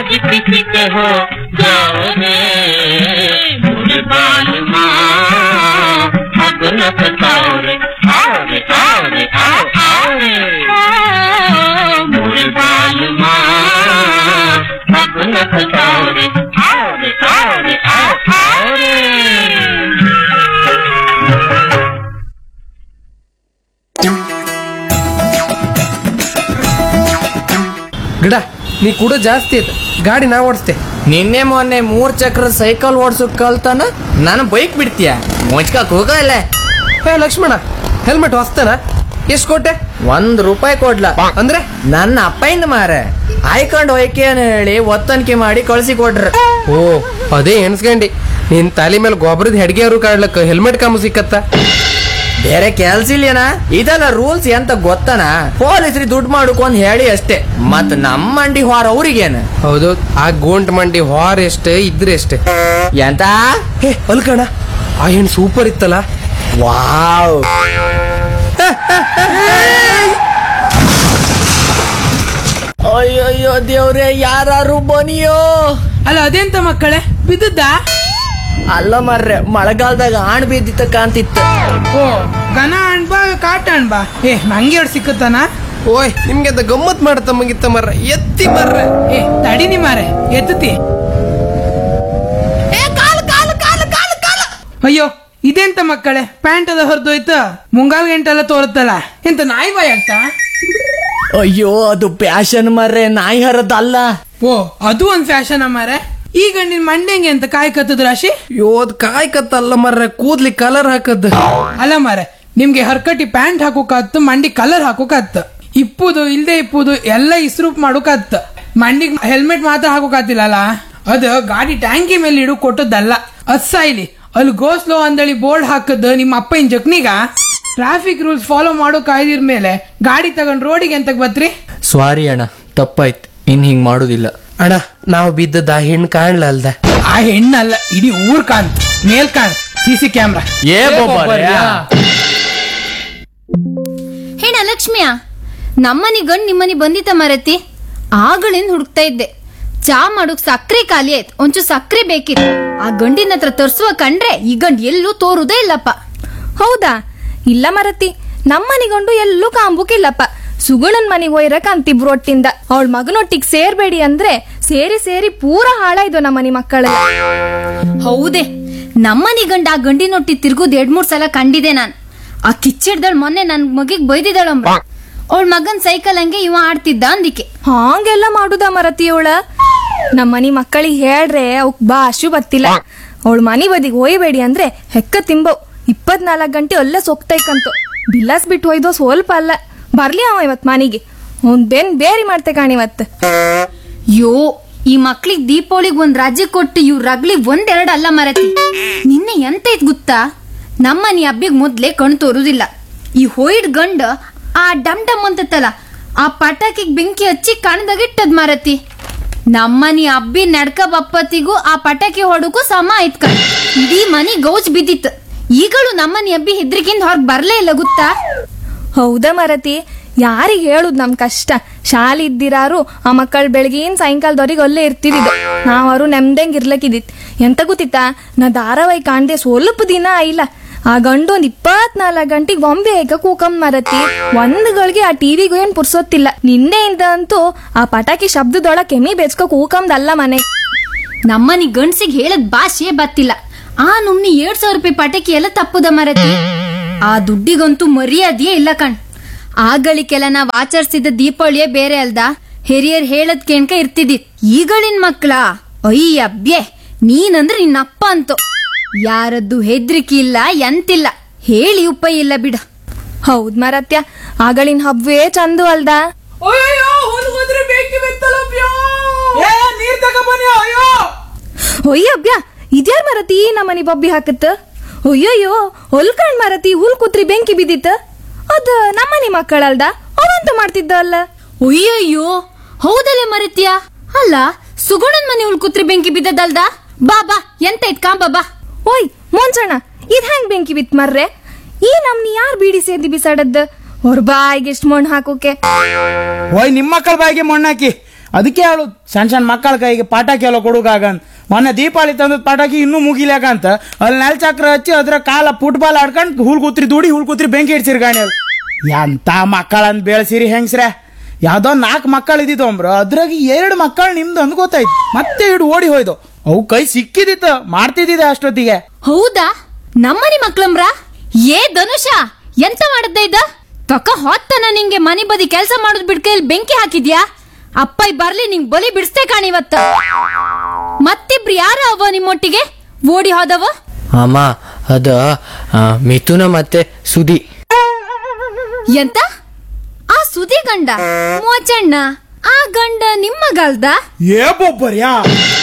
आज किसी के हो जाओगे मुझे बाल माँ अब न सताओ रे आओ रे आओ रे आओ आओ रे मुझे बाल माँ अब न सताओ रे आओ रे आओ रे आओ आओ रे ಗಿಡ ನೀ ಕೂಡ ಜಾಸ್ತಿ ಆಯ್ತು ಗಾಡಿ ನಾ ಓಡಿಸ್ತೆ ನಿನ್ನೆ ಮೊನ್ನೆ ಮೂರ್ ಚಕ್ರ ಸೈಕಲ್ ಓಡ್ಸೋಕ್ ಕಲ್ತಾನ ನಾನು ಬೈಕ್ ಬಿಡ್ತೀಯ ಮುಚ್ಕಕ್ ಹೋಗಲ್ಲ ಹೇ ಲಕ್ಷ್ಮಣ ಹೆಲ್ಮೆಟ್ ಹೊಸ್ತನ ಎಷ್ಟು ಕೊಟ್ಟೆ ಒಂದ್ ರೂಪಾಯಿ ಕೊಡ್ಲ ಅಂದ್ರೆ ನನ್ನ ಅಪ್ಪಯಿಂದ ಮಾರೆ ಆಯ್ಕೊಂಡ್ ಹೋಯ್ಕೆ ಅಂತ ಹೇಳಿ ಒತ್ತನಿಕೆ ಮಾಡಿ ಕಳ್ಸಿ ಕೊಟ್ರ ಓ ಅದೇ ಎಣ್ಸ್ಕಂಡಿ ನಿನ್ ತಲೆ ಮೇಲೆ ಗೊಬ್ಬರದ ಹೆಡ್ಗೆಯವರು ಕಾಡ್ಲಕ್ಕ ಹೆಲ್ಮೆಟ್ ಕಾಮು ಸಿಕ್ಕತ್ತ ಬೇರೆ ಕೆಲ್ಸ ಇಲ್ಲೇನ ಇದೆಲ್ಲ ರೂಲ್ಸ್ ಎಂತ ಗೊತ್ತನ ಪೊಲೀಸ್ರಿ ದುಡ್ಡು ಮಾಡ್ಕೊಂಡ್ ಹೇಳಿ ಅಷ್ಟೇ ಮತ್ ನಮ್ಮ ಮಂಡಿ ಹೊರ ಅವ್ರಿಗೇನ ಹೌದು ಆ ಗೋಂಟ್ ಮಂಡಿ ಹಾರ ಎಷ್ಟೇ ಇದ್ರೆ ಎಷ್ಟೇ ಎಂತ ಹೇ ಅಲ್ಕಣ ಆ ಹೆಣ್ಣು ಸೂಪರ್ ಇತ್ತಲ್ಲ ವಾವ್ ಅಯ್ಯಯ್ಯೋ ದೇವ್ರೆ ಯಾರು ಬನಿಯೋ ಅಲ್ಲ ಅದೆಂತ ಮಕ್ಕಳೇ ಬಿದ್ದದ್ದ ಅಲ್ಲ ಮರ್ರೆ ಮಳೆಗಾಲದಾಗ ಆಣ್ ಬಿದ್ದಿತ್ತ ಕಾಂತಿತ್ತು ಓ ಘನ ಅಣ್ಬಾ ಕಾಟ ಅಣ್ಬಾ ಏ ನಂಗೆ ಎರಡು ಸಿಕ್ಕುತ್ತಾನ ಓಯ್ ನಿಮ್ಗೆ ಅಂತ ಗಮ್ಮತ್ ಮಾಡತ್ತ ಮುಗಿತ್ತ ಮರ್ರ ಎತ್ತಿ ಮರ್ರ ಏ ತಡಿನಿ ಮಾರೆ ಎತ್ತತಿ ಅಯ್ಯೋ ಇದೆಂತ ಮಕ್ಕಳೇ ಪ್ಯಾಂಟ್ ಎಲ್ಲ ಹೊರದೋಯ್ತು ಮುಂಗಾಲ್ ಗಂಟೆಲ್ಲ ತೋರುತ್ತಲ್ಲ ಎಂತ ನಾಯಿ ಬಾಯ್ ಆಗ್ತಾ ಅಯ್ಯೋ ಅದು ಪ್ಯಾಶನ್ ಮರ್ರೆ ನಾಯಿ ಹರದಲ್ಲ ಓ ಅದು ಒಂದ್ ಫ್ಯಾಷನ್ ಮಾರೆ ಈಗ ನಿನ್ ಮಂಡೆಂಗೆ ಅಂತ ಕಾಯ್ ಕತ್ತದ ರಾಶಿ ಯೋದ್ ಕಾಯ್ ಕತ್ತಲ್ಲ ಮರ್ರ ಕೂದ್ಲಿ ಕಲರ್ ಹಾಕದ್ ಅಲ್ಲ ಮಾರೆ ನಿಮ್ಗೆ ಹರ್ಕಟಿ ಪ್ಯಾಂಟ್ ಹಾಕೋಕಾತ್ತು ಮಂಡಿ ಕಲರ್ ಹಾಕೋಕಾತ್ತು ಇಪ್ಪುದು ಇಲ್ದೆ ಇಪ್ಪುದು ಎಲ್ಲ ಇಸ್ರೂಪ್ ಮಾಡೋಕಾತ್ತು ಮಂಡಿಗ್ ಹೆಲ್ಮೆಟ್ ಮಾತ್ರ ಹಾಕೋಕಾತಿಲ್ಲಲ್ಲ ಅದು ಗಾಡಿ ಟ್ಯಾಂಕಿ ಮೇಲೆ ಇಡು ಕೊಟ್ಟದ್ದಲ್ಲ ಅದ್ ಸಾಯ್ಲಿ ಅಲ್ಲಿ ಗೋ ಸ್ಲೋ ಅಂದಳಿ ಬೋರ್ಡ್ ಹಾಕದ್ ನಿಮ್ಮ ಅಪ್ಪನ ಜಕ್ನಿಗ ಟ್ರಾಫಿಕ್ ರೂಲ್ಸ್ ಫಾಲೋ ಮಾಡೋ ಕಾಯ್ದಿರ್ ಮೇಲೆ ಗಾಡಿ ತಗೊಂಡ್ ರೋಡಿಗೆ ಎಂತ ಬತ್ರಿ ಸಾರಿ ಅಣ್ಣ ತಪ್ಪಾಯ್ತು ಇನ್ ಹಿಂಗ್ ಮಾಡುದಿಲ್ಲ ಅಣ್ಣ ನಾವು ಬಿದ್ದದ ಆ ಹೆಣ್ಣು ಕಾಣ್ಲ ಅಲ್ದ ಆ ಹೆಣ್ಣಲ್ಲ ಇಡೀ ಊರ್ ಕಾಣ್ ಮೇಲ್ ಕಾಣ್ ಸಿ ಸಿ ಕ್ಯಾಮ್ರಾ ಏ ಹೇಣ ಲಕ್ಷ್ಮಿಯ ನಮ್ಮನಿ ಗಂಡ್ ನಿಮ್ಮನಿ ಬಂದಿತ್ತ ಮರತಿ ಆಗಳಿಂದ ಹುಡುಕ್ತಾ ಇದ್ದೆ ಚಾ ಮಾಡೋಕ್ ಸಕ್ರೆ ಖಾಲಿ ಆಯ್ತು ಒಂಚೂರು ಸಕ್ರೆ ಬೇಕಿತ್ತು ಆ ಗಂಡಿನ ಹತ್ರ ತರ್ಸುವ ಕಂಡ್ರೆ ಈ ಗಂಡ್ ಎಲ್ಲೂ ತೋರುದೇ ಇಲ್ಲಪ್ಪ ಹೌದಾ ಇಲ್ಲ ಮರತಿ ನಮ್ಮನಿಗೊಂಡು ಎಲ್ಲೂ ಕಾಂಬುಕಿಲ್ಲಪ್ಪ ಸುಗುಣನ್ ಮನಿಗ್ ಒಯ್ರಕ್ ಅಂತಿಬ್ರು ಒಟ್ಟಿಂದ ಅವಳ ಮಗನೊಟ್ಟಿಗ್ ಸೇರ್ಬೇಡಿ ಅಂದ್ರೆ ಸೇರಿ ಸೇರಿ ಪೂರ ಹಾಳಾಯ್ದು ನಮ್ಮನಿ ಮಕ್ಕಳೆಲ್ಲ ಹೌದೇ ನಮ್ಮನಿ ಗಂಡ ಆ ಗಂಡಿನೊಟ್ಟಿ ತಿರ್ಗುದ್ ಎರಡ್ ಮೂರ್ ಸಲ ಕಂಡಿದೆ ನಾನ್ ಆ ಕಿಚ್ಚಿಡ್ದಳ್ ಮೊನ್ನೆ ನನ್ ಮಗಿಗ್ ಬೈದಿದ್ದಾಳಂಬ ಅವಳ ಮಗನ್ ಸೈಕಲ್ ಹಂಗೆ ಇವ ಆಡ್ತಿದ್ದ ಅಂದಿಕೆ ಹಾಂಗೆಲ್ಲ ಮಾಡುದ ಮರತಿ ಅವಳ ನಮ್ಮನಿ ಮಕ್ಕಳಿಗೆ ಹೇಳ್ರೆ ಅವಕ್ ಭಾಷು ಬತ್ತಿಲ್ಲ ಅವಳ ಮನಿ ಬದಿಗೆ ಒಯ್ಬೇಡಿ ಅಂದ್ರೆ ಹೆಕ್ಕ ತಿಂಬವ್ ಇಪ್ಪತ್ನಾಲ್ಕು ಗಂಟೆ ಅಲ್ಲೇ ಸೊಕ್ತೈಕಂತು ಬಿಲ್ಲಾಸ್ ಬಿಟ್ಟು ಒಯ್ದೋ ಸ್ವಲ್ಪ ಅಲ್ಲ ಬರ್ಲಿ ಅವ ಇವತ್ ಮನಿಗೆ ಅವ್ನ್ ಬೆನ್ ಬೇರಿ ಮಾಡ್ತೆ ಕಾಣಿವತ್ ಯೋ ಈ ಮಕ್ಳಿಗ್ ದೀಪಾವಳಿಗ್ ಒಂದ್ ರಾಜ್ಯ ಕೊಟ್ಟು ಇವ್ ರಗ್ಲಿ ಒಂದೆರಡು ಅಲ್ಲ ಮರತಿ ನಿನ್ನೆ ಎಂತ ಇದ್ ಗೊತ್ತಾ ನಮ್ಮನಿ ಹಬ್ಬಿಗ್ ಮೊದ್ಲೇ ಕಣ್ ತೋರುದಿಲ್ಲ ಈ ಹೋಯ್ಡ್ ಗಂಡ ಆ ಡಮ್ ಡಮ್ ಅಂತತ್ತಲ್ಲ ಆ ಪಟಾಕಿಗ್ ಬೆಂಕಿ ಹಚ್ಚಿ ಕಣ್ದಾಗಿಟ್ಟದ್ ಮರತಿ ನಮ್ಮನಿ ಹಬ್ಬಿ ನಡ್ಕ ಬಪ್ಪತ್ತಿಗೂ ಆ ಪಟಾಕಿ ಹೊಡಕ್ಕೂ ಸಮ ಆಯ್ತ್ ಕಣ್ ಇಡೀ ಮನಿ ಗೌಜ್ ಬಿದ್ದಿತ್ತು ಈಗಲೂ ನಮ್ಮನಿ ಹಬ್ಬಿ ಹೆದ್ರಿಕಿಂದ ಹೊರಗ್ ಬರ್ಲೇ ಇಲ್ಲ ಗೊತ್ತಾ ಹೌದಾ ಮರತಿ ಯಾರಿಗ್ ಹೇಳುದ್ ನಮ್ ಕಷ್ಟ ಶಾಲೆ ಇದ್ದಿರಾರು ಆ ಮಕ್ಕಳು ಬೆಳಗಿನ ಸಾಯಂಕಾಲದವ್ರಿಗೆ ಅಲ್ಲೇ ಇರ್ತಿದ್ದು ನಾವರು ನೆಮ್ದಂಗ್ ಇರ್ಲಕ್ಕಿದಿತ್ ಎಂತ ಗೊತ್ತಿತ್ತಾ ನಾ ಧಾರಾವಾಹಿ ಕಾಣ್ದೆ ಸ್ವಲ್ಪ ದಿನ ಆಯಿಲ್ಲ ಆ ಗಂಡು ಒಂದ್ ಇಪ್ಪತ್ನಾಲ್ಕು ಗಂಟೆಗೆ ಬೊಂಬೆ ಹೇಗ ಕೂಕಂ ಮರತಿ ಒಂದ್ಗಳಿಗೆ ಆ ಟಿವಿಗೂ ಏನ್ ಪುರ್ಸೊತ್ತಿಲ್ಲ ನಿನ್ನೆಯಿಂದ ಅಂತೂ ಆ ಪಟಾಕಿ ಶಬ್ದದೊಳಗೆ ಕೆಮ್ಮಿ ಬೆಚ್ಕೋ ಕೂಕಂದಲ್ಲ ಮನೆ ನಮ್ಮನಿ ಗಂಡ್ಸಿಗೆ ಹೇಳದ್ ಭಾಷೆ ಬತ್ತಿಲ್ಲ ಆ ನುಮ್ನಿ ಎರಡ್ ಸಾವಿರ ರೂಪಾಯಿ ಪಟಾಕಿ ಎಲ್ಲ ತಪ್ಪುದ ಮರತಿ ಆ ದುಡ್ಡಿಗಂತೂ ಮರ್ಯಾದೆಯೇ ಇಲ್ಲ ಕಣ್ ಆಗಳಿಗೆಲ್ಲ ನಾವ್ ಆಚರಿಸಿದ ದೀಪಾವಳಿಯೇ ಬೇರೆ ಅಲ್ದ ಹಿರಿಯರ್ ಹೇಳದ್ ಕೇಣ್ಕ ಇರ್ತಿದ್ದಿ ಈಗಳಿನ್ ಮಕ್ಳ ಅಯ್ಯ ಅಬ್ಯೆ ನೀನಂದ್ರೆ ನಿನ್ನಪ್ಪ ಅಂತು ಯಾರದ್ದು ಹೆದ್ರಿಕೆ ಇಲ್ಲ ಎಂತಿಲ್ಲ ಹೇಳಿ ಉಪಾಯ ಇಲ್ಲ ಬಿಡ ಹೌದ್ ಮರತ್ಯ ಆಗಳಿನ ಹಬ್ಬವೇ ಚಂದು ಅಲ್ದಾ ಅಯ್ಯೋ ಹೋದ್ರೆ ಬೇಕಿ ಏ ನೀರ್ ತಗೊಬನ್ನಿ ಅಯ್ಯೋ ಒಯ್ಯ ಅಬ್ಬ್ಯಾ ಇದ್ಯಾರ್ ಮರತಿ ನಮ್ಮನಿ ಬಬ್ಬಿ ಹಾಕತ್ತ ಅಯ್ಯಯ್ಯೋ ಹೊಲ್ಕಂಡ್ ಮರತಿ ಹುಲ್ ಕುತ್ರಿ ಬೆಂಕಿ ಬಿದ್ದಿತ್ತ ಅದ ನಮ್ಮನಿ ಮಕ್ಕಳಲ್ದ ಅವಂತ ಮಾಡ್ತಿದ್ದ ಅಲ್ಲ ಅಯ್ಯಯ್ಯೋ ಹೌದಲ್ಲೇ ಮರತ್ಯ ಅಲ್ಲ ಸುಗುಣನ್ ಮನೆ ಉಳ್ಕುತ್ರಿ ಬೆಂಕಿ ಬಿದ್ದದಲ್ದ ಬಾ ಬಾ ಎಂತ ಇತ್ ಕಾಂಬ ಬಾ ಓಯ್ ಮೊಂಚಣ್ಣ ಇದ್ ಹೆಂಗ್ ಬೆಂಕಿ ಬಿತ್ ಮರ್ರೆ ಈ ನಮ್ನಿ ಯಾರ್ ಬೀಡಿ ಸೇದಿ ಬಿಸಾಡದ್ದ ಅವ್ರ ಬಾಯಿಗೆ ಎಷ್ಟ್ ಮಣ್ಣು ಹಾಕೋಕೆ ಓಯ್ ನಿಮ್ಮ ಮಕ್ಕಳ ಬಾಯಿಗೆ ಮಣ್ಣಾಕಿ ಅದಕ್ಕೆ ಹೇಳು ಸಣ್ಣ ಸಣ್ಣ ಮಕ್ಕಳ ಕೈಗೆ ಪಟಾಕಿ ಎಲ್ಲ ಕೊಡುಗಾಗಂತ ಮೊನ್ನೆ ದೀಪಾವಳಿ ತಂದದ ಪಟಾಕಿ ಇನ್ನೂ ಮುಗಿಲಾಕ ಅಂತ ಅಲ್ಲಿ ನೆಲ ಚಕ್ರ ಹಚ್ಚಿ ಅದ್ರ ಕಾಲ ಫುಟ್ಬಾಲ್ ಆಡ್ಕೊಂಡು ಹುಲ್ ಕೂತ್ರಿ ದುಡಿ ಹುಲ್ ಕೂತ್ರಿ ಬೆಂಕಿ ಇಡ್ಸಿರಿ ಗಾಣಿ ಎಂತ ಮಕ್ಕಳಂತ ಬೆಳೆಸಿರಿ ಹೆಂಗ್ಸ್ರೆ ಯಾವ್ದೋ ನಾಲ್ಕು ಮಕ್ಕಳು ಇದ್ದಿದ್ದು ಅಂಬ್ರ ಅದ್ರಾಗ ಎರಡು ಮಕ್ಕಳು ನಿಮ್ದು ಅಂದ್ ಗೊತ್ತಾಯ್ತು ಮತ್ತೆ ಇಡು ಓಡಿ ಹೋಯ್ದು ಅವು ಕೈ ಸಿಕ್ಕಿದಿತ್ತು ಮಾಡ್ತಿದ್ದಿದೆ ಅಷ್ಟೊತ್ತಿಗೆ ಹೌದಾ ನಮ್ಮನಿ ಮಕ್ಳಂಬ್ರ ಏ ಧನುಷ ಎಂತ ಮಾಡದ್ದ ಇದ್ದ ತಕ ಹೊತ್ತನ ನಿಂಗೆ ಮನೆ ಬದಿ ಕೆಲಸ ಮಾಡೋದ್ ಬಿಡ್ಕೈಲಿ ಬೆಂಕಿ ಹಾಕಿದ್ಯಾ ಅಪ್ಪ ಬರ್ಲಿ ನಿಂಗ್ ಬಲಿ ಬಿಡಿಸ್ತೇ ಕಾಣಿವತ್ತ ಮತ್ತಿಬ್ರು ಯಾರ ಅವ ನಿಮ್ಮೊಟ್ಟಿಗೆ ಓಡಿ ಹೋದವ ಅಮ್ಮ ಅದ ಆ, ಮಿಥುನ ಮತ್ತೆ ಸುದಿ ಎಂತ ಆ ಸುದಿ ಗಂಡ ಮೋಚಣ್ಣ ಆ ಗಂಡ ನಿಮ್ಮ ಗಲ್ದ ಏ ಬೊಬ್ಬರ್ಯಾ